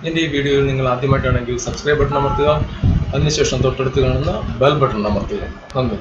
എൻ്റെ ഈ വീഡിയോയിൽ നിങ്ങൾ ആദ്യമായിട്ടാണെങ്കിൽ സബ്സ്ക്രൈബ് ബട്ടൺ അമർത്തുക അതിനുശേഷം തൊട്ടടുത്ത് കാണുന്ന ബെൽ ബട്ടൺ അമർത്തുക നന്ദി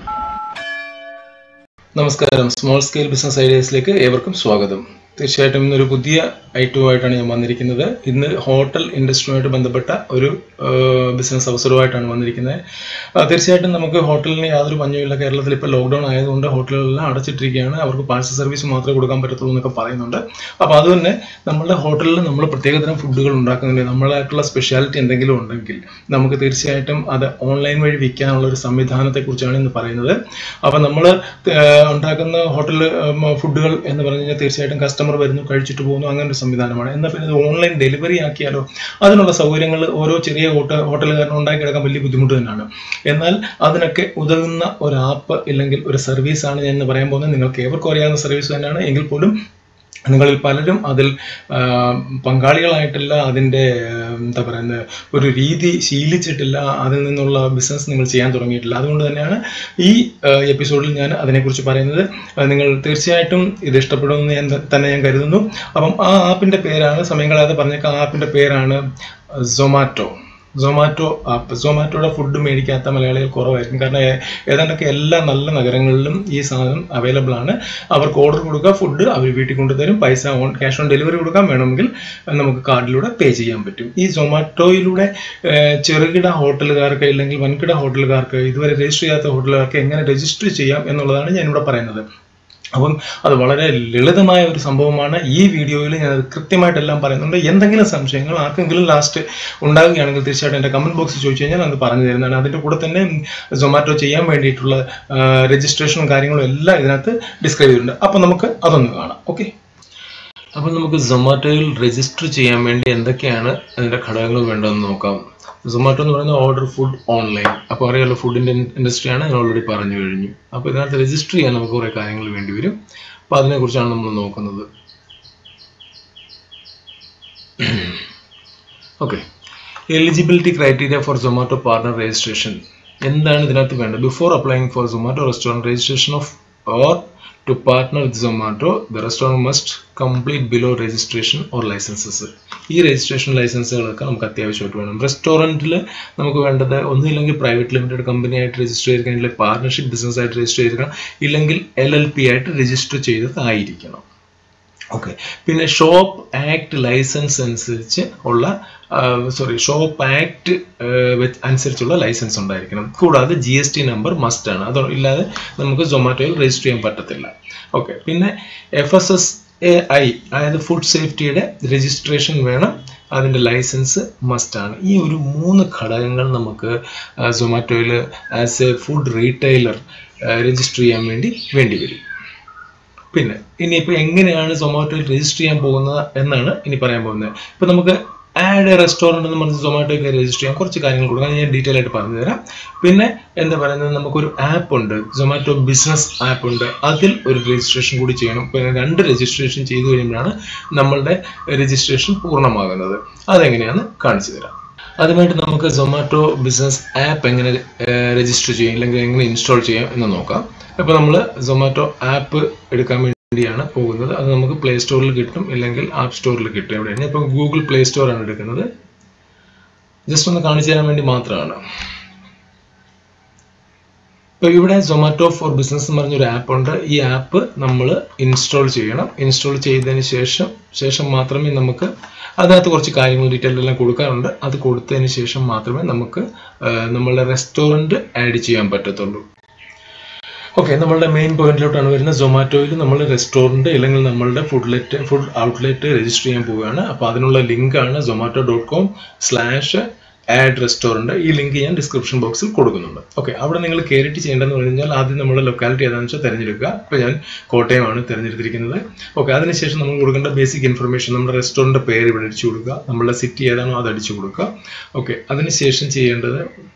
നമസ്കാരം സ്മോൾ സ്കെയിൽ ബിസിനസ് ഐഡിയാസിലേക്ക് ഏവർക്കും സ്വാഗതം തീർച്ചയായിട്ടും ഇന്നൊരു പുതിയ ഐറ്റവുമായിട്ടാണ് ഞാൻ വന്നിരിക്കുന്നത് ഇന്ന് ഹോട്ടൽ ഇൻഡസ്ട്രിയുമായിട്ട് ബന്ധപ്പെട്ട ഒരു ബിസിനസ് അവസരമായിട്ടാണ് വന്നിരിക്കുന്നത് ആ, തീർച്ചയായിട്ടും നമുക്ക് ഹോട്ടലിന് യാതൊരു പഞ്ഞുമില്ല കേരളത്തിൽ ഇപ്പോൾ ലോക്ക്ഡൗൺ ആയതുകൊണ്ട് ഹോട്ടലുകളെല്ലാം അടച്ചിട്ടിരിക്കുകയാണ് അവർക്ക് പാഴ്സൽ സർവീസ് മാത്രമേ കൊടുക്കാൻ പറ്റത്തുള്ളൂ എന്നൊക്കെ പറയുന്നുണ്ട് അപ്പോൾ അതുതന്നെ നമ്മളുടെ ഹോട്ടലിൽ നമ്മൾ പ്രത്യേകതരം ഫുഡുകൾ ഉണ്ടാക്കുന്നുണ്ട് നമ്മളായിട്ടുള്ള സ്പെഷ്യാലിറ്റി എന്തെങ്കിലും ഉണ്ടെങ്കിൽ നമുക്ക് തീർച്ചയായിട്ടും അത് ഓൺലൈൻ വഴി വിൽക്കാനുള്ള ഒരു സംവിധാനത്തെക്കുറിച്ചാണ് ഇന്ന് പറയുന്നത് അപ്പോൾ നമ്മൾ ഉണ്ടാക്കുന്ന ഹോട്ടൽ ഫുഡുകൾ എന്ന് പറഞ്ഞു കഴിഞ്ഞാൽ തീർച്ചയായിട്ടും കസ്റ്റമർ വരുന്നു കഴിച്ചിട്ട് പോകുന്നു അങ്ങനെ ഒരു സംവിധാനമാണ് എന്നാൽ പിന്നെ ഇത് ഓൺലൈൻ ഡെലിവറി ആക്കിയാലോ അതിനുള്ള സൗകര്യങ്ങൾ ഓരോ ചെറിയ ഹോട്ടൽ ഹോട്ടലുകാരനും ഉണ്ടാക്കിയെടുക്കാൻ വലിയ ബുദ്ധിമുട്ട് തന്നെയാണ് എന്നാൽ അതിനൊക്കെ ഉതകുന്ന ഒരു ആപ്പ് ഇല്ലെങ്കിൽ ഒരു സർവീസാണ് ഞാൻ ഇന്ന് പറയാൻ പോകുന്നത് നിങ്ങൾക്ക് ഏവർക്കും അറിയാവുന്ന സർവീസ് തന്നെയാണ് എങ്കിൽ പോലും നിങ്ങളിൽ പലരും അതിൽ ആ, പങ്കാളികളായിട്ടില്ല അതിൻ്റെ ആ, എന്താ പറയുന്നത് ഒരു രീതി ശീലിച്ചിട്ടില്ല അതിൽ നിന്നുള്ള ബിസിനസ് നിങ്ങൾ ചെയ്യാൻ തുടങ്ങിയിട്ടില്ല അതുകൊണ്ട് തന്നെയാണ് ഈ ആ, എപ്പിസോഡിൽ ഞാൻ അതിനെക്കുറിച്ച് പറയുന്നത് ആ, നിങ്ങൾ തീർച്ചയായിട്ടും ഇത് ഇഷ്ടപ്പെടുമെന്ന് ഞാൻ ത- തന്നെ ഞാൻ കരുതുന്നു അപ്പം ആ ആപ്പിൻ്റെ പേരാണ് സമയം കളയാതെ പറഞ്ഞേക്കാം ആ ആപ്പിൻ്റെ പേരാണ് സൊമാറ്റോ സൊമാറ്റോ ആപ്പ് സൊമാറ്റോയുടെ ഫുഡ് മേടിക്കാത്ത മലയാളികൾ കുറവായിരിക്കും കാരണം ഏ- ഏതാണ്ടൊക്കെ എല്ലാ നല്ല നഗരങ്ങളിലും ഈ സാധനം അവൈലബിൾ ആണ് അവർക്ക് ഓർഡർ കൊടുക്കുക ഫുഡ് അവർ വീട്ടിൽ കൊണ്ടുതരും പൈസ ഓൺ ക്യാഷ് ഓൺ ഡെലിവറി കൊടുക്കാൻ വേണമെങ്കിൽ അഹ് നമുക്ക് കാർഡിലൂടെ പേ ചെയ്യാൻ പറ്റും ഈ സൊമാറ്റോയിലൂടെ ഏഹ്, ചെറുകിട ഹോട്ടലുകാർക്ക് ഇല്ലെങ്കിൽ വൻകിട ഹോട്ടലുകാർക്ക് ഇതുവരെ രജിസ്റ്റർ ചെയ്യാത്ത ഹോട്ടലുകാർക്ക് എങ്ങനെ രജിസ്റ്റർ ചെയ്യാം എന്നുള്ളതാണ് ഞാനിവിടെ പറയുന്നത് അപ്പം അത് വളരെ ലളിതമായ ഒരു സംഭവമാണ് ഈ വീഡിയോയിൽ ഞാൻ അത് കൃത്യമായിട്ടെല്ലാം പറയുന്നുണ്ട് എന്തെങ്കിലും സംശയങ്ങൾ ആർക്കെങ്കിലും ലാസ്റ്റ് ഉണ്ടാകുകയാണെങ്കിൽ തീർച്ചയായിട്ടും എൻ്റെ കമൻറ്റ് ബോക്സിൽ ചോദിച്ചു കഴിഞ്ഞാൽ അത് പറഞ്ഞു തരുന്നതാണ് അതിൻ്റെ കൂടെ തന്നെ സൊമാറ്റോ ചെയ്യാൻ വേണ്ടിയിട്ടുള്ള രജിസ്ട്രേഷനും കാര്യങ്ങളും എല്ലാം ഇതിനകത്ത് ഡിസ്ക്രൈബ് ചെയ്തിട്ടുണ്ട് അപ്പം നമുക്ക് അതൊന്ന് കാണാം ഓക്കെ അപ്പോൾ നമുക്ക് സൊമാറ്റോയിൽ രജിസ്റ്റർ ചെയ്യാൻ വേണ്ടി എന്തൊക്കെയാണ് അതിൻ്റെ ഘടകങ്ങൾ വേണ്ടതെന്ന് നോക്കാം സൊമാറ്റോ എന്ന് പറയുന്നത് ഓർഡർ ഫുഡ് ഓൺലൈൻ അപ്പോൾ അറിയാലോ ഫുഡിൻ്റെ ഇൻഡസ്ട്രിയാണ് ഞാൻ ഓൾറെഡി പറഞ്ഞു കഴിഞ്ഞു അപ്പോൾ ഇതിനകത്ത് രജിസ്റ്റർ ചെയ്യാൻ നമുക്ക് കുറേ കാര്യങ്ങൾ വേണ്ടി വരും അപ്പോൾ അതിനെക്കുറിച്ചാണ് നമ്മൾ നോക്കുന്നത് okay eligibility criteria for Zomato partner registration എന്താണ് ഇതിനകത്ത് വേണ്ടത് before applying for Zomato restaurant registration of or to partner with Zomato the restaurant must complete below registration or licences ഈ രജിസ്ട്രേഷൻ ലൈസൻസുകളൊക്കെ നമുക്ക് അത്യാവശ്യമായിട്ട് വേണം റെസ്റ്റോറൻറ്റിൽ നമുക്ക് വേണ്ടത് ഒന്നുമില്ലെങ്കിൽ പ്രൈവറ്റ് ലിമിറ്റഡ് കമ്പനി ആയിട്ട് രജിസ്റ്റർ ചെയ്തിരിക്കണം ഇല്ലെങ്കിൽ പാർട്ണർഷിപ്പ് ബിസിനസ് ആയിട്ട് രജിസ്റ്റർ ചെയ്തിരിക്കണം ഇല്ലെങ്കിൽ എൽ എൽ പി ആയിട്ട് രജിസ്റ്റർ ചെയ്തതായിരിക്കണം ഓക്കെ പിന്നെ ഷോപ്പ് ആക്ട് ലൈസൻസ് അനുസരിച്ച് ഉള്ള സോറി ഷോപ്പ് ആക്ട് അനുസരിച്ചുള്ള ലൈസൻസ് ഉണ്ടായിരിക്കണം കൂടാതെ G S T number must ആണ് അത് ഇല്ലാതെ നമുക്ക് സൊമാറ്റോയിൽ രജിസ്റ്റർ ചെയ്യാൻ പറ്റത്തില്ല ഓക്കെ പിന്നെ F S S A I അതായത് ഫുഡ് സേഫ്റ്റിയുടെ രജിസ്ട്രേഷൻ വേണം അതിൻ്റെ ലൈസൻസ് മസ്റ്റ് ആണ് ഈ ഒരു മൂന്ന് ഘടകങ്ങൾ നമുക്ക് സൊമാറ്റോയിൽ as a food retailer register ചെയ്യാൻ വേണ്ടി വേണ്ടി വരും പിന്നെ ഇനിയിപ്പോൾ എങ്ങനെയാണ് സൊമാറ്റോയിൽ രജിസ്റ്റർ ചെയ്യാൻ പോകുന്നത് എന്നാണ് ഇനി പറയാൻ പോകുന്നത് ഇപ്പം നമുക്ക് ആഡ് എ റെസ്റ്റോറൻറ്റ് എന്ന് പറഞ്ഞ് സൊമാറ്റോയിൽ രജിസ്റ്റർ ചെയ്യാൻ കുറച്ച് കാര്യങ്ങൾ കൊടുക്കാം ഞാൻ ഡീറ്റെയിൽ ആയിട്ട് പറഞ്ഞു തരാം പിന്നെ എന്താ പറയുന്നത് നമുക്കൊരു ആപ്പ് ഉണ്ട് സൊമാറ്റോ ബിസിനസ് ആപ്പ് ഉണ്ട് അതിൽ ഒരു രജിസ്ട്രേഷൻ കൂടി ചെയ്യണം പിന്നെ രണ്ട് രജിസ്ട്രേഷൻ ചെയ്തു കഴിയുമ്പോഴാണ് നമ്മളുടെ രജിസ്ട്രേഷൻ പൂർണ്ണമാകുന്നത് അതെങ്ങനെയാണെന്ന് കാണിച്ചു തരാം അതുമായിട്ട് നമുക്ക് സൊമാറ്റോ ബിസിനസ് ആപ്പ് എങ്ങനെ രജിസ്റ്റർ ചെയ്യും അല്ലെങ്കിൽ എങ്ങനെ ഇൻസ്റ്റാൾ ചെയ്യാം എന്ന് നോക്കാം ഇപ്പോൾ നമ്മൾ സൊമാറ്റോ ആപ്പ് എടുക്കാൻ വേണ്ടിയാണ് പോകുന്നത് അത് നമുക്ക് പ്ലേ സ്റ്റോറിൽ കിട്ടും ഇല്ലെങ്കിൽ ആപ്പ് സ്റ്റോറിൽ കിട്ടും എവിടെയാണ് ഇപ്പോൾ ഗൂഗിൾ പ്ലേ സ്റ്റോർ ആണ് എടുക്കുന്നത് ജസ്റ്റ് ഒന്ന് കാണിച്ചു തരാൻ വേണ്ടി മാത്രമാണ് ഇപ്പോൾ ഇവിടെ സൊമാറ്റോ ഫോർ ബിസിനസ് എന്ന് പറഞ്ഞൊരു ആപ്പ് ഉണ്ട് ഈ ആപ്പ് നമ്മൾ ഇൻസ്റ്റാൾ ചെയ്യണം ഇൻസ്റ്റാൾ ചെയ്തതിന് ശേഷം ശേഷം മാത്രമേ നമുക്ക് അതിനകത്ത് കുറച്ച് കാര്യങ്ങൾ ഡീറ്റെയിൽ എല്ലാം കൊടുക്കാറുണ്ട് അത് കൊടുത്തതിന് ശേഷം മാത്രമേ നമുക്ക് ആ, നമ്മളുടെ റെസ്റ്റോറൻറ്റ് ആഡ് ചെയ്യാൻ പറ്റത്തുള്ളൂ ഓക്കെ നമ്മളുടെ മെയിൻ പോയിന്റിലോട്ടാണ് വരുന്നത് സൊമാറ്റോയിൽ നമ്മൾ റെസ്റ്റോറൻറ്റ് അല്ലെങ്കിൽ നമ്മളുടെ ഫുഡ്ലെറ്റ് ഫുഡ് ഔട്ട്ലെറ്റ് രജിസ്റ്റർ ചെയ്യാൻ പോവുകയാണ് അപ്പോൾ അതിനുള്ള ലിങ്കാണ് Zomato dot com slash add restaurant ഈ ലിങ്ക് ഞാൻ ഡിസ്ക്രിപ്ഷൻ ബോക്സിൽ കൊടുക്കുന്നുണ്ട് ഓക്കെ അവിടെ നിങ്ങൾ കയറിയിട്ട് ചെയ്യേണ്ടതെന്ന് പറഞ്ഞു കഴിഞ്ഞാൽ ആദ്യം നമ്മുടെ ലൊക്കാലിറ്റി ഏതാണെന്ന് വെച്ചാൽ തിരഞ്ഞെടുക്കുക ഇപ്പോൾ ഞാൻ കോട്ടയമാണ് തിരഞ്ഞെടുത്തിരിക്കുന്നത് ഓക്കെ അതിനുശേഷം നമ്മൾ കൊടുക്കേണ്ട ബേസിക് ഇൻഫർമേഷൻ നമ്മുടെ റെസ്റ്റോറൻറ്റ് പേര് ഇവിടെ അടിച്ചു കൊടുക്കുക നമ്മുടെ സിറ്റി ഏതാണോ അത് അടിച്ചു കൊടുക്കുക ഓക്കെ അതിനുശേഷം ചെയ്യേണ്ടത്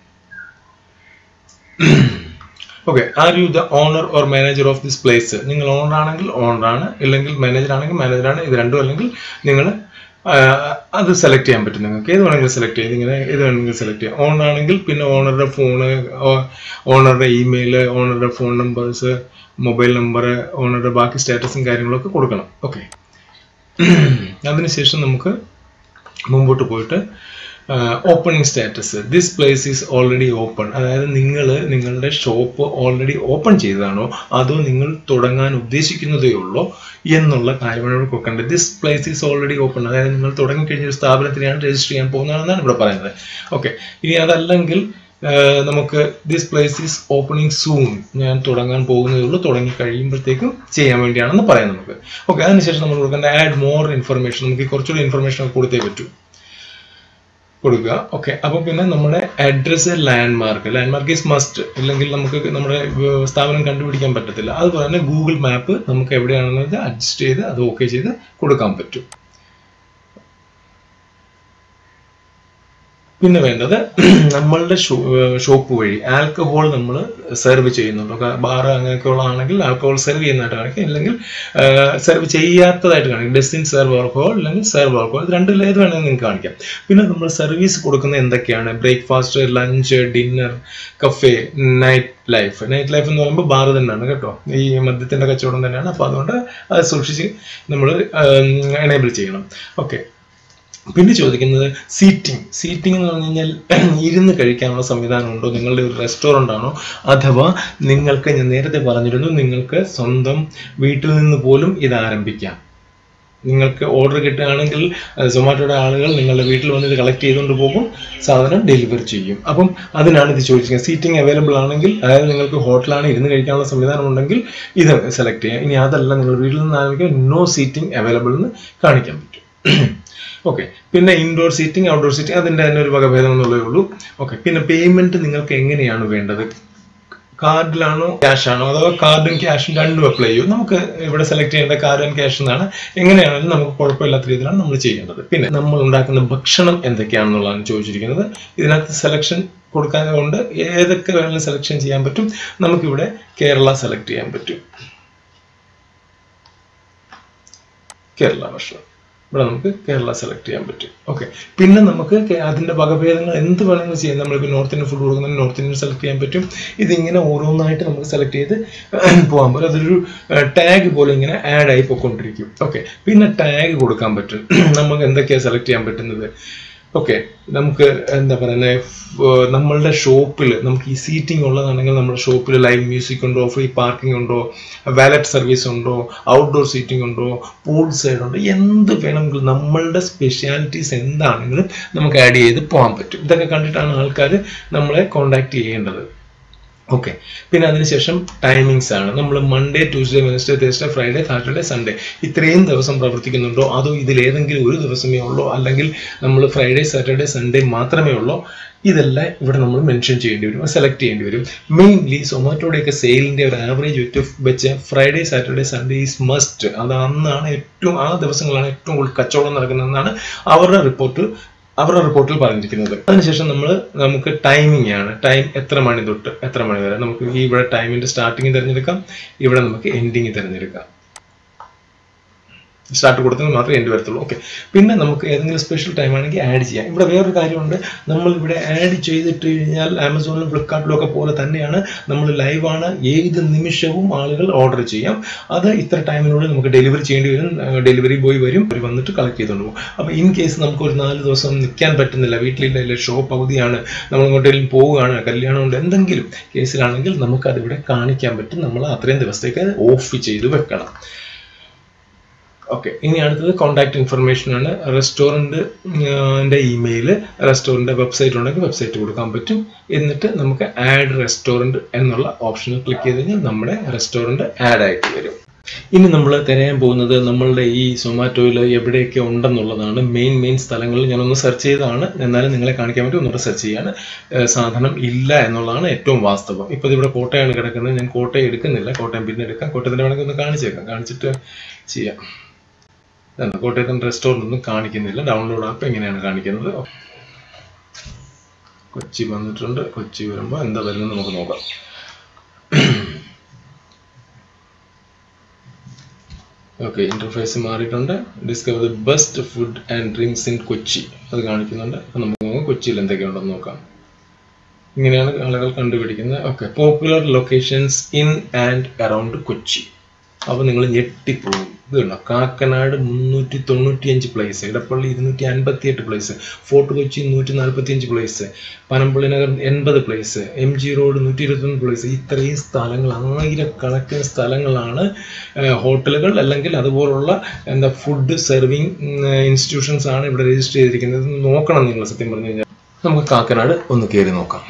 okay are you the owner or manager of this place നിങ്ങൾ ഓണർ ആണെങ്കിൽ ഓണർ ആണ് ഇല്ലെങ്കിൽ മാനേജർ ആണെങ്കിൽ മാനേജർ ആണ് ഇത് രണ്ടും അല്ലെങ്കിൽ നിങ്ങൾ അത് സെലക്ട് ചെയ്യാൻ പറ്റും നിങ്ങൾക്ക് ഏത് വേണമെങ്കിലും സെലക്ട് ചെയ്യാം ഇങ്ങനെ ഏത് വേണമെങ്കിലും സെലക്ട് ചെയ്യാം ഓണർ ആണെങ്കിൽ പിന്നെ ഓണറുടെ ഫോണ് ഓണറുടെ ഇമെയിൽ ഓണറുടെ ഫോൺ നമ്പേഴ്സ് മൊബൈൽ നമ്പർ ഓണറുടെ ബാക്കി സ്റ്റാറ്റസും കാര്യങ്ങളൊക്കെ കൊടുക്കണം ഓക്കെ അതിനുശേഷം നമുക്ക് മുമ്പോട്ട് പോയിട്ട് opening status this place is already open അതായത് നിങ്ങൾ നിങ്ങളുടെ ഷോപ്പ് ഓൾറെഡി ഓപ്പൺ ചെയ്തതാണോ അതോ നിങ്ങൾ തുടങ്ങാൻ ഉദ്ദേശിക്കുന്നതേ ഉള്ളോ എന്നുള്ള കാര്യമാണ് ഇവിടെ കൊടുക്കേണ്ടത് this place is already open അതായത് നിങ്ങൾ തുടങ്ങിക്കഴിഞ്ഞ ഒരു സ്ഥാപനത്തിനെയാണ് രജിസ്റ്റർ ചെയ്യാൻ പോകുന്നതെന്നാണ് ഇവിടെ പറയുന്നത് ഓക്കെ ഇനി അതല്ലെങ്കിൽ ആഹ് നമുക്ക് this place is opening soon ഞാൻ തുടങ്ങാൻ പോകുന്നതേ ഉള്ളൂ തുടങ്ങി കഴിയുമ്പോഴത്തേക്കും ചെയ്യാൻ വേണ്ടിയാണെന്ന് പറയാം നമുക്ക് ഓക്കെ അതിനുശേഷം നമ്മൾ കൊടുക്കേണ്ട ആഡ് മോർ ഇൻഫർമേഷൻ നമുക്ക് കുറച്ചുകൂടി ഇൻഫർമേഷൻ ഒക്കെ കൊടുത്തേ പറ്റൂ കൊടുക്കുക ഓക്കെ അപ്പോൾ പിന്നെ നമ്മുടെ address landmark landmark is must ഇല്ലെങ്കിൽ നമുക്ക് നമ്മുടെ ഏർ സ്ഥാപനം കണ്ടുപിടിക്കാൻ പറ്റത്തില്ല അതുപോലെ തന്നെ ഗൂഗിൾ മാപ്പ് നമുക്ക് എവിടെയാണെന്നത് അഡ്ജസ്റ്റ് ചെയ്ത് അത് ഓക്കെ ചെയ്ത് കൊടുക്കാൻ പറ്റും പിന്നെ വേണ്ടത് നമ്മളുടെ ഷോപ്പ് വഴി ആൽക്കഹോൾ നമ്മൾ സെർവ് ചെയ്യുന്നുണ്ട് ബാർ അങ്ങനെയൊക്കെയുള്ള ആണെങ്കിൽ ആൽക്കഹോൾ സെർവ് ചെയ്യുന്നതായിട്ട് കാണിക്കും ഇല്ലെങ്കിൽ സെർവ് ചെയ്യാത്തതായിട്ട് കാണിക്കും ഡെസ്റ്റിൻ സെർവ് ആൽക്കഹോൾ അല്ലെങ്കിൽ സെർവ് ആൽക്കഹോൾ ഇത് രണ്ടിൽ ഏത് വേണമെങ്കിൽ നിങ്ങൾക്ക് കാണിക്കാം പിന്നെ നമ്മൾ സർവീസ് കൊടുക്കുന്ന എന്തൊക്കെയാണ് breakfast lunch dinner cafe night life night life എന്ന് പറയുമ്പോൾ ബാർ തന്നെയാണ് കേട്ടോ ഈ മദ്യത്തിന്റെ കച്ചവടം തന്നെയാണ് അപ്പോൾ അതുകൊണ്ട് അത് സൂക്ഷിച്ച് നമ്മൾ എനേബിൾ ചെയ്യണം ഓക്കെ പിന്നെ ചോദിക്കുന്നത് സീറ്റിംഗ് സീറ്റിംഗ് എന്ന് പറഞ്ഞു കഴിഞ്ഞാൽ ഇരുന്ന് കഴിക്കാനുള്ള സംവിധാനം ഉണ്ടോ നിങ്ങളുടെ ഒരു റെസ്റ്റോറൻ്റ് ആണോ അഥവാ നിങ്ങൾക്ക് ഞാൻ നേരത്തെ പറഞ്ഞിരുന്നു നിങ്ങൾക്ക് സ്വന്തം വീട്ടിൽ നിന്ന് പോലും ഇത് ആരംഭിക്കാം നിങ്ങൾക്ക് ഓർഡർ കിട്ടുകയാണെങ്കിൽ സൊമാറ്റോയുടെ ആളുകൾ നിങ്ങളുടെ വീട്ടിൽ വന്ന് ഇത് കളക്ട് ചെയ്തുകൊണ്ട് പോകും സാധനം ഡെലിവർ ചെയ്യും അപ്പം അതിനാണ് ഇത് ചോദിക്കുന്നത് സീറ്റിംഗ് അവൈലബിൾ ആണെങ്കിൽ അതായത് നിങ്ങൾക്ക് ഹോട്ടലാണ് ഇരുന്ന് കഴിക്കാനുള്ള സംവിധാനം ഉണ്ടെങ്കിൽ ഇത് സെലക്ട് ചെയ്യാം ഇനി അതല്ല നിങ്ങൾ വീട്ടിൽ നിന്ന് ആരംഭിക്കാൻ നോ സീറ്റിംഗ് അവൈലബിൾ എന്ന് കാണിക്കാൻ പറ്റും ഓക്കെ പിന്നെ ഇൻഡോർ സീറ്റിംഗ് ഔട്ട്ഡോർ സീറ്റിംഗ് അതിൻ്റെ തന്നെ ഒരു വകഭേദം എന്നുള്ളതേ ഉള്ളൂ ഓക്കെ പിന്നെ പേയ്മെന്റ് നിങ്ങൾക്ക് എങ്ങനെയാണ് വേണ്ടത് കാർഡിലാണോ ക്യാഷ് ആണോ അഥവാ കാർഡും ക്യാഷും രണ്ടും അപ്ലൈ ചെയ്യും നമുക്ക് ഇവിടെ സെലക്ട് ചെയ്യേണ്ട കാർഡ് ആൻഡ് ക്യാഷ് എന്നാണ് എങ്ങനെയാണെങ്കിലും നമുക്ക് കുഴപ്പമില്ലാത്ത രീതിയിലാണ് നമ്മൾ ചെയ്യേണ്ടത് പിന്നെ നമ്മൾ ഉണ്ടാക്കുന്ന ഭക്ഷണം എന്തൊക്കെയാണെന്നുള്ളതാണ് ചോദിച്ചിരിക്കുന്നത് ഇതിനകത്ത് സെലക്ഷൻ കൊടുക്കാൻ കൊണ്ട് ഏതൊക്കെ വേണമെങ്കിലും സെലക്ഷൻ ചെയ്യാൻ പറ്റും നമുക്കിവിടെ കേരള സെലക്ട് ചെയ്യാൻ പറ്റും കേരള ഭക്ഷണം ഇവിടെ നമുക്ക് കേരള സെലക്ട് ചെയ്യാൻ പറ്റും ഓക്കെ പിന്നെ നമുക്ക് കേ- അതിന്റെ വകഭേദങ്ങൾ എന്ത് വേണമെങ്കിലും ചെയ്യാം നമ്മളിപ്പോൾ നോർത്ത് ഇന്ത്യൻ ഫുഡ് കൊടുക്കുന്ന നോർത്ത് ഇന്ത്യൻ സെലക്ട് ചെയ്യാൻ പറ്റും ഇതിങ്ങനെ ഓരോന്നായിട്ട് നമുക്ക് സെലക്ട് ചെയ്ത് പോകാൻ പറ്റും അതൊരു ടാഗ് പോലെ ഇങ്ങനെ ആഡ് ആയി പോയിക്കൊണ്ടിരിക്കും ഓക്കെ പിന്നെ ടാഗ് കൊടുക്കാൻ പറ്റും നമുക്ക് എന്തൊക്കെയാണ് സെലക്ട് ചെയ്യാൻ പറ്റുന്നത് ഓക്കെ നമുക്ക് എന്താ പറയുന്നത് നമ്മളുടെ ഷോപ്പിൽ നമുക്ക് ഈ സീറ്റിംഗ് ഉള്ളതാണെങ്കിൽ നമ്മുടെ ഷോപ്പിൽ ലൈവ് മ്യൂസിക് ഉണ്ടോ ഫ്രീ പാർക്കിംഗ് ഉണ്ടോ വാലറ്റ് സർവീസ് ഉണ്ടോ ഔട്ട്ഡോർ സീറ്റിംഗ് ഉണ്ടോ പൂൾ സൈഡ് ഉണ്ടോ എന്ത് വേണമെങ്കിലും നമ്മളുടെ സ്പെഷ്യാലിറ്റീസ് എന്താണെങ്കിലും നമുക്ക് ആഡ് ചെയ്ത് പോകാൻ പറ്റും ഇതൊക്കെ കണ്ടിട്ടാണ് ആൾക്കാർ നമ്മളെ കോണ്ടാക്ട് ചെയ്യേണ്ടത് ഓക്കെ പിന്നെ അതിനുശേഷം ടൈമിങ്സ് ആണ് നമ്മൾ Monday Tuesday Wednesday Thursday Friday Saturday Sunday ഇത്രയും ദിവസം പ്രവർത്തിക്കുന്നുണ്ടോ അതോ ഇതിലേതെങ്കിലും ഒരു ദിവസമേ ഉള്ളോ അല്ലെങ്കിൽ നമ്മൾ ഫ്രൈഡേ സാറ്റർഡേ സൺഡേ മാത്രമേ ഉള്ളോ ഇതെല്ലാം ഇവിടെ നമ്മൾ മെൻഷൻ ചെയ്യേണ്ടി വരും സെലക്ട് ചെയ്യേണ്ടി വരും മെയിൻലി സൊമാറ്റോയുടെയൊക്കെ സെയിലിന്റെ ഒരു ആവറേജ് വെച്ച് വെച്ച് Friday Saturday Sunday is must അത് അന്നാണ് ഏറ്റവും ആ ദിവസങ്ങളാണ് ഏറ്റവും കൂടുതൽ കച്ചവടം നടക്കുന്നതെന്നാണ് അവരുടെ റിപ്പോർട്ട് അവരുടെ റിപ്പോർട്ടിൽ പറഞ്ഞിരിക്കുന്നത് അതിനുശേഷം നമ്മൾ നമുക്ക് ടൈമിംഗ് ആണ് ടൈം എത്ര മണി തൊട്ട് എത്ര മണി വരെ നമുക്ക് ഈ ഇവിടെ ടൈമിന്റെ സ്റ്റാർട്ടിങ് തിരഞ്ഞെടുക്കാം ഇവിടെ നമുക്ക് എൻഡിങ് തിരഞ്ഞെടുക്കാം സ്റ്റാർട്ട് കൊടുത്തെങ്കിൽ മാത്രമേ എൻഡ് വരത്തുള്ളൂ ഓക്കെ പിന്നെ നമുക്ക് ഏതെങ്കിലും സ്പെഷ്യൽ ടൈം ആണെങ്കിൽ ആഡ് ചെയ്യാം ഇവിടെ വേറൊരു കാര്യമുണ്ട് നമ്മൾ ഇവിടെ ആഡ് ചെയ്തിട്ട് കഴിഞ്ഞാൽ ആമസോണിലും ഫ്ലിപ്കാർട്ടിലും ഒക്കെ പോലെ തന്നെയാണ് നമ്മൾ ലൈവാണ് ഏത് നിമിഷവും ആളുകൾ ഓർഡർ ചെയ്യാം അത് ഇത്ര ടൈമിനുള്ളിൽ നമുക്ക് ഡെലിവറി ചെയ്യേണ്ടി വരും ഡെലിവറി ബോയ് വരും അവർ വന്നിട്ട് കളക്ട് ചെയ്തുകൊണ്ട് പോകും അപ്പോൾ ഇൻ കേസ് നമുക്ക് ഒരു നാല് ദിവസം നിൽക്കാൻ പറ്റുന്നില്ല വീട്ടിലില്ല ഇല്ല ഷോപ്പ് അവധിയാണ് നമ്മൾ എങ്ങോട്ടെങ്കിലും പോവുകയാണ് കല്യാണം ഉണ്ട് എന്തെങ്കിലും കേസിലാണെങ്കിൽ നമുക്ക് അതിവിടെ കാണിക്കാൻ പറ്റും നമ്മൾ അത്രയും ദിവസത്തേക്ക് ഓഫ് ചെയ്ത് വെക്കണം ഓക്കെ ഇനി അടുത്തത് കോൺടാക്ട് ഇൻഫർമേഷൻ ആണ് റെസ്റ്റോറൻറ്റ് ഇമെയിൽ റെസ്റ്റോറൻറ്റ് വെബ്സൈറ്റ് ഉണ്ടെങ്കിൽ വെബ്സൈറ്റ് കൊടുക്കാൻ പറ്റും എന്നിട്ട് നമുക്ക് ആഡ് റെസ്റ്റോറൻറ്റ് എന്നുള്ള ഓപ്ഷനിൽ ക്ലിക്ക് ചെയ്ത് കഴിഞ്ഞാൽ നമ്മുടെ റെസ്റ്റോറൻറ്റ് ആഡ് ആയിട്ട് വരും ഇനി നമ്മൾ തിരയാൻ പോകുന്നത് നമ്മളുടെ ഈ സൊമാറ്റോയിൽ എവിടെയൊക്കെ ഉണ്ടെന്നുള്ളതാണ് മെയിൻ മെയിൻ സ്ഥലങ്ങളിൽ ഞാനൊന്ന് സെർച്ച് ചെയ്തതാണ് എന്നാലും നിങ്ങളെ കാണിക്കാൻ വേണ്ടി ഒന്നുകൂടെ സെർച്ച് ചെയ്യാണ് ഏഹ് സാധനം ഇല്ല എന്നുള്ളതാണ് ഏറ്റവും വാസ്തവം ഇപ്പോൾ ഇവിടെ കോട്ടയാണ് കിടക്കുന്നത് ഞാൻ കോട്ടയം എടുക്കുന്നില്ല കോട്ടയം പിന്നെ എടുക്കാം കോട്ടയത്തിൻ്റെ വേണമെങ്കിൽ ഒന്ന് കാണിച്ചേക്കാം കാണിച്ചിട്ട് ചെയ്യാം ഇതാണ് കോട്ടയത്തിൻ്റെ റെസ്റ്റോറൻ്റ് ഒന്നും കാണിക്കുന്നില്ല ഡൗൺലോഡ് ആപ്പ് എങ്ങനെയാണ് കാണിക്കുന്നത് കൊച്ചി വന്നിട്ടുണ്ട് കൊച്ചി വരുമ്പോൾ എന്താ വരുന്നത് നമുക്ക് നോക്കാം ഓക്കെ ഇന്റർഫേസ് മാറിയിട്ടുണ്ട് discover the best food and drinks in Kochi അത് കാണിക്കുന്നുണ്ട് അപ്പം നമുക്ക് നോക്കാം കൊച്ചിയിൽ എന്തൊക്കെയുണ്ടെന്ന് നോക്കാം ഇങ്ങനെയാണ് ആളുകൾ കണ്ടുപിടിക്കുന്നത് okay popular locations in and around Kochi അപ്പോൾ നിങ്ങൾ ഞെട്ടിപ്പോകും ഇത് കണ്ടോ കാക്കനാട് മുന്നൂറ്റി തൊണ്ണൂറ്റി അഞ്ച് പ്ലേസ് ഇടപ്പള്ളി ഇരുന്നൂറ്റി അൻപത്തി എട്ട് പ്ലേസ് ഫോർട്ട് കൊച്ചി നൂറ്റി നാൽപ്പത്തി അഞ്ച് പ്ലേസ് പനമ്പള്ളി നഗർ എൺപത് പ്ലേസ് എം ജി റോഡ് നൂറ്റി ഇരുപത്തൊന്ന് പ്ലേസ് ഇത്രയും സ്ഥലങ്ങൾ ആയിരക്കണക്കിന് സ്ഥലങ്ങളാണ് ഏഹ്, ഹോട്ടലുകൾ അല്ലെങ്കിൽ അതുപോലുള്ള എന്താ ഫുഡ് സെർവിങ് ഇൻസ്റ്റിറ്റ്യൂഷൻസ് ആണ് ഇവിടെ രജിസ്റ്റർ ചെയ്തിരിക്കുന്നത് ഇത് നോക്കണം നിങ്ങൾ സത്യം പറഞ്ഞു കഴിഞ്ഞാൽ നമുക്ക് കാക്കനാട് ഒന്ന് കയറി നോക്കാം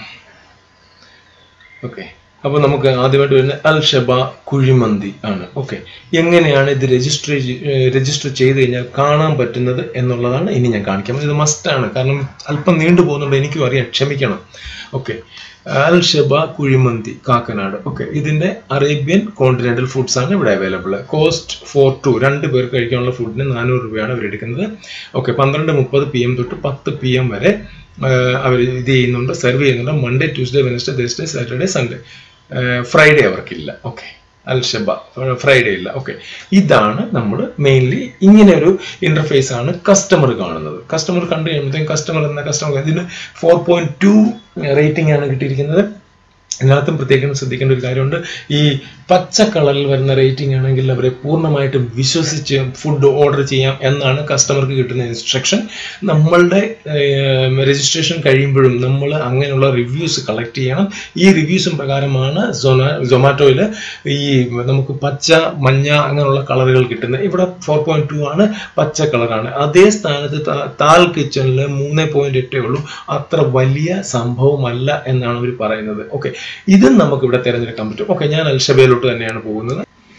ഓക്കെ അപ്പോൾ നമുക്ക് ആദ്യമായിട്ട് വരുന്ന അൽ ഷബ കുഴിമന്തി ആണ് ഓക്കെ എങ്ങനെയാണ് ഇത് രജിസ്റ്റർ രജിസ്റ്റർ ചെയ്ത് കഴിഞ്ഞാൽ കാണാൻ പറ്റുന്നത് എന്നുള്ളതാണ് ഇനി ഞാൻ കാണിക്കാം ഇത് മസ്റ്റാണ് കാരണം അല്പം നീണ്ടു പോകുന്നുണ്ട് എനിക്കും അറിയാം ക്ഷമിക്കണം ഓക്കെ അൽ ഷബ കുഴിമന്തി കാക്കനാട് ഓക്കെ ഇതിന്റെ അറേബ്യൻ കോണ്ടിനെന്റൽ ഫുഡ്സ് ആണ് ഇവിടെ അവൈലബിൾ കോസ്റ്റ് ഫോർ ടു രണ്ട് പേർക്ക് കഴിക്കാനുള്ള ഫുഡിന് നാനൂറ് രൂപയാണ് അവർ എടുക്കുന്നത് ഓക്കെ പന്ത്രണ്ട് മുപ്പത് പി എം തൊട്ട് പത്ത് പി എം വരെ അവർ ഇത് ചെയ്യുന്നുണ്ട് സെർവ് ചെയ്യുന്നുണ്ട് Monday Tuesday Wednesday Thursday Saturday Sunday Friday അവർക്കില്ല ഓക്കെ അൽ ഷബ ഫ്രൈഡേ ഇല്ല ഓക്കെ ഇതാണ് നമ്മൾ മെയിൻലി ഇങ്ങനെ ഒരു ഇന്റർഫേസ് ആണ് കസ്റ്റമർ കാണുന്നത് കസ്റ്റമർ കണ്ടു കഴിയുമ്പോഴത്തേക്കും കസ്റ്റമർ എന്ന കസ്റ്റമർ ഇതിന് ഫോർ പോയിന്റ് ടു റേറ്റിംഗ് ആണ് കിട്ടിയിരിക്കുന്നത് ഇതിനകത്തും പ്രത്യേകം ശ്രദ്ധിക്കേണ്ട ഒരു കാര്യമുണ്ട് ഈ പച്ച കളറിൽ വരുന്ന റേറ്റിംഗ് ആണെങ്കിൽ അവരെ പൂർണ്ണമായിട്ടും വിശ്വസിച്ച് ഫുഡ് ഓർഡർ ചെയ്യാം എന്നാണ് കസ്റ്റമർക്ക് കിട്ടുന്ന ഇൻസ്ട്രക്ഷൻ നമ്മളുടെ രജിസ്ട്രേഷൻ കഴിയുമ്പോഴും നമ്മൾ അങ്ങനെയുള്ള റിവ്യൂസ് കളക്ട് ചെയ്യണം ഈ റിവ്യൂസും പ്രകാരമാണ് സൊമാറ്റോയിൽ ഈ നമുക്ക് പച്ച മഞ്ഞ അങ്ങനെയുള്ള കളറുകൾ കിട്ടുന്നത് ഇവിടെ ഫോർ പോയിന്റ് ടു ആണ് പച്ച കളറാണ് അതേ സ്ഥാനത്ത് താ- താൽ കിച്ചണിൽ മൂന്ന് പോയിന്റ് എട്ടേ ഉള്ളൂ അത്ര വലിയ സംഭവമല്ല എന്നാണ് അവർ പറയുന്നത് ഓക്കെ ഇതും നമുക്ക് ഇവിടെ തിരഞ്ഞെടുക്കാൻ പറ്റും ഓക്കെ ഞാൻ അൽഷബയിലോട്ട് തന്നെയാണ് പോകുന്നത്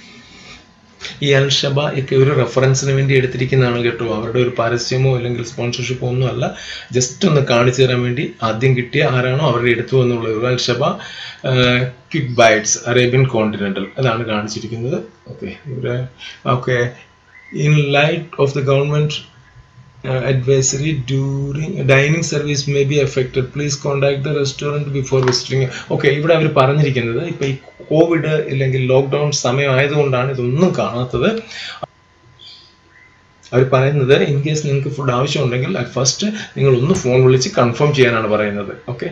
ഈ അൽഷബ ഒക്കെ ഒരു റെഫറൻസിന് വേണ്ടി എടുത്തിരിക്കുന്നതാണ് കേട്ടോ അവരുടെ ഒരു പരസ്യമോ അല്ലെങ്കിൽ സ്പോൺസർഷിപ്പോ ഒന്നും അല്ല ജസ്റ്റ് ഒന്ന് കാണിച്ചു തരാൻ വേണ്ടി ആദ്യം കിട്ടിയ ആരാണോ അവരുടെ എടുത്തു എന്നുള്ളത് ഒരു Al Shaba quick bites Arabian continental അതാണ് കാണിച്ചിരിക്കുന്നത് ഓക്കെ ഇവിടെ okay in light of the government uh, advisory during dining service may be affected please contact the restaurant before visiting okay ഇവിടെ അവർ പറഞ്ഞിരിക്കുന്നത് ഇപ്പൊ ഈ കോവിഡ് അല്ലെങ്കിൽ ലോക്ക്ഡൗൺ സമയം ആയതുകൊണ്ടാണ് ഇതൊന്നും കാണാത്തത് അവർ പറയുന്നത് ഇൻ കേസ് നിങ്ങൾക്ക് ഫുഡ് ആവശ്യമുണ്ടെങ്കിൽ അറ്റ് ഫസ്റ്റ് നിങ്ങൾ ഒന്ന് ഫോൺ വിളിച്ച് കൺഫേം ചെയ്യാനാണ് പറയുന്നത് ഓക്കെ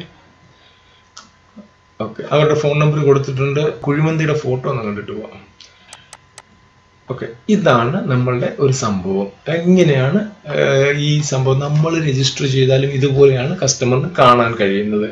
ഓക്കെ അവരുടെ ഫോൺ നമ്പർ കൊടുത്തിട്ടുണ്ട് കുഴിമന്തിയുടെ ഫോട്ടോ ഒന്ന് കണ്ടിട്ട് പോവാം ഓക്കെ ഇതാണ് നമ്മളുടെ ഒരു സംഭവം എങ്ങനെയാണ് ഏഹ്, ഈ സംഭവം നമ്മൾ രജിസ്റ്റർ ചെയ്താലും ഇതുപോലെയാണ് കസ്റ്റമറിന് കാണാൻ കഴിയുന്നത്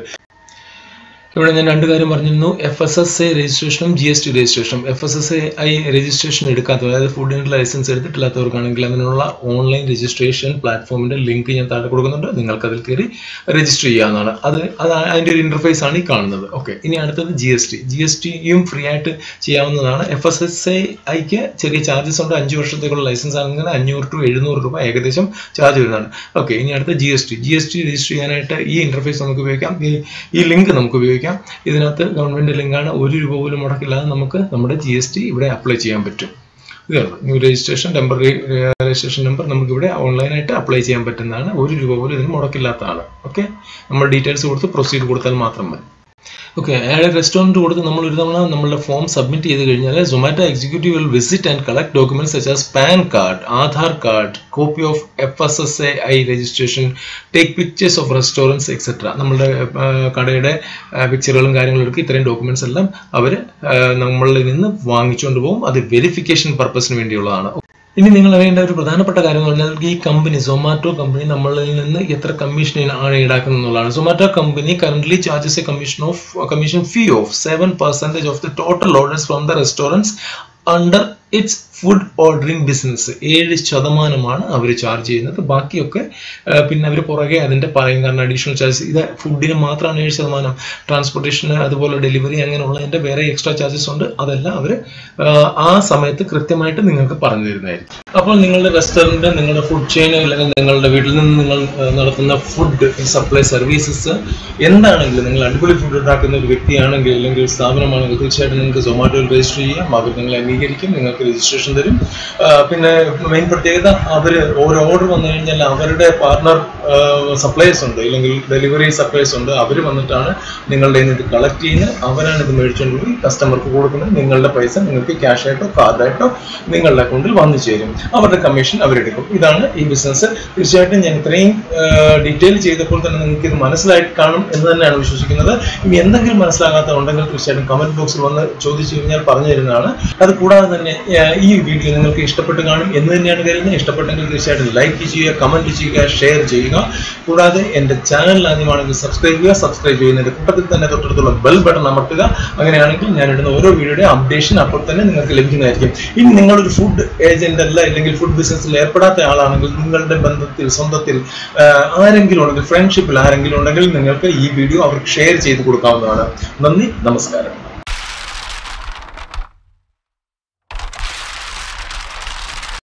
ഇവിടെ ഞാൻ രണ്ട് കാര്യം പറഞ്ഞിരുന്നു എഫ് എസ് എസ് എ രജിസ്ട്രേഷനും ജി എസ് ടി രജിസ്ട്രേഷനും F S S A I registration എടുക്കാത്തവർ അതായത് ഫുഡിൻ്റെ ലൈസൻസ് എടുത്തിട്ടില്ലാത്തവർക്കാണെങ്കിൽ അതിനുള്ള ഓൺലൈൻ രജിസ്ട്രേഷൻ പ്ലാറ്റ്ഫോമിന്റെ ലിങ്ക് ഞാൻ താഴെ കൊടുക്കുന്നുണ്ട് നിങ്ങൾക്ക് അതിൽ കയറി രജിസ്റ്റർ ചെയ്യാവുന്നതാണ് അത് അത് അതിൻ്റെ ഒരു ഇന്റർഫേസ് ആണ് ഈ കാണുന്നത് ഓക്കെ ഇനി അടുത്തത് G S T G S ടിയും ഫ്രീ ആയിട്ട് ചെയ്യാവുന്നതാണ് എഫ് എസ് എസ് എ ഐക്ക് ചെറിയ ചാർജസ് ഉണ്ട് അഞ്ച് വർഷത്തേക്കുള്ള ലൈസൻസ് ആണെങ്കിൽ അഞ്ഞൂറ് ടു എഴുന്നൂറ് രൂപ ഏകദേശം ചാർജ് വരുന്നതാണ് ഓക്കെ ഇനി അടുത്ത G S T G S T register ചെയ്യാനായിട്ട് ഈ ഇന്റർഫേസ് നമുക്ക് ഉപയോഗിക്കാം ഈ ഈ ലിങ്ക് നമുക്ക് ഉപയോഗിക്കാം ഇതിനകത്ത് ഗവൺമെന്റ് ലിങ്കാണ് ഒരു രൂപ പോലും മുടക്കില്ലാതെ നമുക്ക് നമ്മുടെ ജി എസ് ടി ഇവിടെ അപ്ലൈ ചെയ്യാൻ പറ്റും ഇതാണ് new registration temporary registration number നമുക്ക് ഇവിടെ ഓൺലൈനായിട്ട് അപ്ലൈ ചെയ്യാൻ പറ്റുന്നതാണ് ഒരു രൂപ പോലും ഇതിന് മുടക്കില്ലാത്തതാണ് ഓക്കെ നമ്മൾ ഡീറ്റെയിൽസ് കൊടുത്ത് പ്രൊസീഡ് കൊടുത്താൽ മാത്രം മതി ഓക്കെ അയാളെ റെസ്റ്റോറൻറ്റ് കൊടുത്ത് നമ്മൾ ഒരു തവണ നമ്മളുടെ ഫോം സബ്മിറ്റ് ചെയ്ത് കഴിഞ്ഞാൽ Zomato executive will visit and collect documents such as PAN card Aadhaar card copy of F S S A I registration take pictures of restaurants etcetera നമ്മളുടെ ആ, കടയുടെ പിക്ചറുകളും കാര്യങ്ങളും എടുക്കുക ഇത്രയും ഡോക്യുമെന്റ്സ് എല്ലാം അവർ നമ്മളിൽ നിന്ന് വാങ്ങിച്ചുകൊണ്ട് പോകും അത് വെരിഫിക്കേഷൻ പർപ്പസിന് വേണ്ടിയുള്ളതാണ് ഇനി നിങ്ങൾ അറിയേണ്ട ഒരു പ്രധാനപ്പെട്ട കാര്യം എന്ന് പറഞ്ഞാൽ ഈ കമ്പനി സൊമാറ്റോ കമ്പനി നമ്മളിൽ നിന്ന് എത്ര കമ്മീഷൻ ആണ് ഈടാക്കുന്നത് എന്നുള്ളതാണ് Zomato company current charges a commission of commission fee of seven percentage of the total orders from the restaurants under its food ordering business ഏഴ് ശതമാനമാണ് അവർ ചാർജ് ചെയ്യുന്നത് ബാക്കിയൊക്കെ ആ, പിന്നെ അവർ പുറകെ അതിന്റെ പറയും കാരണം അഡീഷണൽ ചാർജസ് ഇത് ഫുഡിന് മാത്രമാണ് ഏഴ് ശതമാനം ട്രാൻസ്പോർട്ടേഷന് അതുപോലെ ഡെലിവറി അങ്ങനെയുള്ളതിന്റെ വേറെ എക്സ്ട്രാ ചാർജസ് ഉണ്ട് അതെല്ലാം അവർ ആ സമയത്ത് കൃത്യമായിട്ട് നിങ്ങൾക്ക് പറഞ്ഞു തരുന്നതായിരിക്കും അപ്പോൾ നിങ്ങളുടെ റെസ്റ്റോറൻറ്റ് നിങ്ങളുടെ ഫുഡ് ചെയിൻ അല്ലെങ്കിൽ നിങ്ങളുടെ വീട്ടിൽ നിന്ന് നിങ്ങൾ ആ, നടത്തുന്ന ഫുഡ് സപ്ലൈ സർവീസസ് എന്താണെങ്കിലും നിങ്ങൾ അടിപൊളി ഫുഡ് ഉണ്ടാക്കുന്ന ഒരു വ്യക്തിയാണെങ്കിൽ അല്ലെങ്കിൽ ഒരു സ്ഥാപനമാണെങ്കിൽ തീർച്ചയായിട്ടും നിങ്ങൾക്ക് സൊമാറ്റോയിൽ രജിസ്റ്റർ ചെയ്യാം അവർ നിങ്ങളെ അംഗീകരിക്കും നിങ്ങൾക്ക് രജിസ്ട്രേഷൻ തരും ആ, പിന്നെ മെയിൻ പ്രത്യേകത അവർ ഒരു ഓർഡർ വന്നു കഴിഞ്ഞാൽ അവരുടെ പാർട്ണർ സപ്ലൈസ് ഉണ്ട് അല്ലെങ്കിൽ ഡെലിവറി സപ്ലൈസ് ഉണ്ട് അവർ വന്നിട്ടാണ് നിങ്ങളുടെ കയ്യിൽ നിന്ന് ഇത് കളക്ട് ചെയ്യുന്നത് അവരാണ് ഇത് മേടിച്ചുകൊണ്ട് പോയി കസ്റ്റമർക്ക് കൊടുക്കുന്നത് നിങ്ങളുടെ പൈസ നിങ്ങൾക്ക് ക്യാഷ് ആയിട്ടോ കാർഡായിട്ടോ നിങ്ങളുടെ അക്കൗണ്ടിൽ വന്നു ചേരും അവരുടെ കമ്മീഷൻ അവരെടുക്കും ഇതാണ് ഈ ബിസിനസ് തീർച്ചയായിട്ടും ഞാൻ ഇത്രയും ഡീറ്റെയിൽ ചെയ്തപ്പോൾ തന്നെ നിങ്ങൾക്ക് ഇത് മനസ്സിലായിട്ട് കാണും എന്ന് തന്നെയാണ് വിശ്വസിക്കുന്നത് ഇനി എന്തെങ്കിലും മനസ്സിലാകാത്ത ഉണ്ടെങ്കിൽ തീർച്ചയായിട്ടും കമന്റ് ബോക്സിൽ വന്ന് ചോദിച്ചു കഴിഞ്ഞാൽ പറഞ്ഞു തരുന്നതാണ് അത് കൂടാതെ തന്നെ ആ, ഈ വീഡിയോ നിങ്ങൾക്ക് ഇഷ്ടപ്പെട്ട് കാണും എന്ന് തന്നെയാണ് കരുതുന്നത് ഇഷ്ടപ്പെട്ടെങ്കിൽ തീർച്ചയായിട്ടും ലൈക്ക് ചെയ്യുക കമന്റ് ചെയ്യുക ഷെയർ ചെയ്യുക കൂടാതെ എൻ്റെ ചാനൽ ആദ്യമാണെങ്കിൽ സബ്സ്ക്രൈബ് ചെയ്യുക സബ്സ്ക്രൈബ് ചെയ്യുന്നതിന്റെ കൂട്ടത്തിൽ തന്നെ തൊട്ടടുത്തുള്ള ബെൽ ബട്ടൺ അമർത്തുക അങ്ങനെയാണെങ്കിൽ ഞാൻ ഇടുന്ന ഓരോ വീഡിയോയുടെ അപ്ഡേഷൻ അപ്പോൾ തന്നെ നിങ്ങൾക്ക് ലഭിക്കുന്നതായിരിക്കും ഇനി നിങ്ങളൊരു ഫുഡ് ഏജന്റ് അല്ല അല്ലെങ്കിൽ ഫുഡ് ബിസിനസ്സിൽ ഏർപ്പെടാത്ത ആളാണെങ്കിൽ നിങ്ങളുടെ ബന്ധത്തിൽ സ്വന്തത്തിൽ ആ, ആരെങ്കിലും ഉണ്ടെങ്കിൽ ഫ്രണ്ട്ഷിപ്പിൽ ആരെങ്കിലും ഉണ്ടെങ്കിൽ നിങ്ങൾക്ക് ഈ വീഡിയോ അവർക്ക് ഷെയർ ചെയ്ത് കൊടുക്കാവുന്നതാണ് നന്ദി നമസ്കാരം